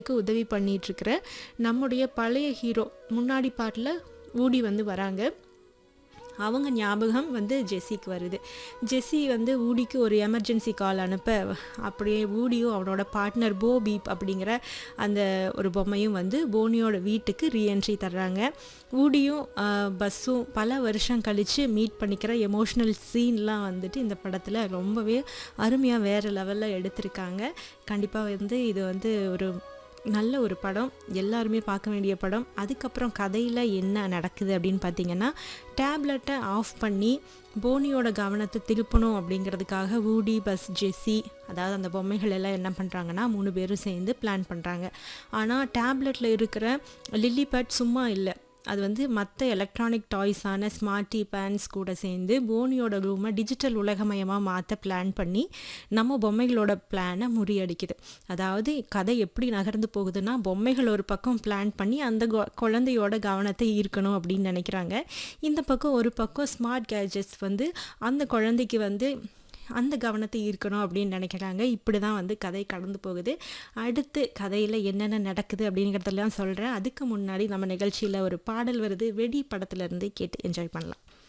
க்கு உதவி பண்ணிகிட்ருக்கிற நம்முடைய பழைய ஹீரோ முன்னாடி பாட்டில் ஊடி வந்து வராங்க அவங்க ஞாபகம் வந்து ஜெஸ்ஸிக்கு வருது ஜெஸ்ஸி வந்து ஊடிக்கு ஒரு எமர்ஜென்சி கால் அனுப்ப அப்படியே ஊடியும் அவனோட பார்ட்னர் போ பீப் அப்படிங்கிற அந்த ஒரு பொம்மையும் வந்து போனியோட வீட்டுக்கு ரீஎன்ட்ரி தர்றாங்க ஊடியும் ஆஹ், பஸ்ஸும் பல வருஷம் கழித்து மீட் பண்ணிக்கிற எமோஷ்னல் சீன்லாம் வந்துட்டு இந்த படத்தில் ரொம்பவே அருமையாக வேறு லெவலில் எடுத்திருக்காங்க கண்டிப்பாக வந்து இது வந்து ஒரு நல்ல ஒரு படம் எல்லாருமே பார்க்க வேண்டிய படம் அதுக்கப்புறம் கதையில் என்ன நடக்குது அப்படின்னு பார்த்தீங்கன்னா டேப்லெட்டை ஆஃப் பண்ணி போனியோட கவனத்தை திருப்பணும் அப்படிங்கிறதுக்காக வூடி பஸ் ஜெஸ்ஸி அதாவது அந்த பொம்மைகள் எல்லாம் என்ன பண்ணுறாங்கன்னா மூணு பேரும் சேர்ந்து பிளான் பண்ணுறாங்க ஆனால் டேப்லெட்டில் இருக்கிற லில்லி பேட் சும்மா இல்லை அது வந்து மற்ற எலக்ட்ரானிக் டாய்ஸான ஸ்மார்ட்டி பேன்ஸ் கூட சேர்ந்து போனியோட ரூமை டிஜிட்டல் உலகமயமாக மாற்ற பிளான் பண்ணி நம்ம பொம்மைகளோட பிளானை முறியடிக்குது அதாவது கதை எப்படி நகர்ந்து போகுதுன்னா பொம்மைகள் ஒரு பக்கம் பிளான் பண்ணி அந்த கொ- குழந்தையோட கவனத்தை ஈர்க்கணும் அப்படின்னு நினைக்கிறாங்க இந்த பக்கம் ஒரு பக்கம் ஸ்மார்ட் கேஜெட்ஸ் வந்து அந்த குழந்தைக்கு வந்து அந்த கவனத்தை ஈர்க்கணும் அப்படின்னு நினைக்கிறாங்க இப்படி தான் வந்து கதை கடந்து போகுது அடுத்து கதையில் என்னென்ன நடக்குது அப்படிங்கிறதெல்லாம் சொல்கிறேன் அதுக்கு முன்னாடி நம்ம நிகழ்ச்சியில் ஒரு பாடல் வருது வெடி படத்துல இருந்து கேட்டு என்ஜாய் பண்ணலாம்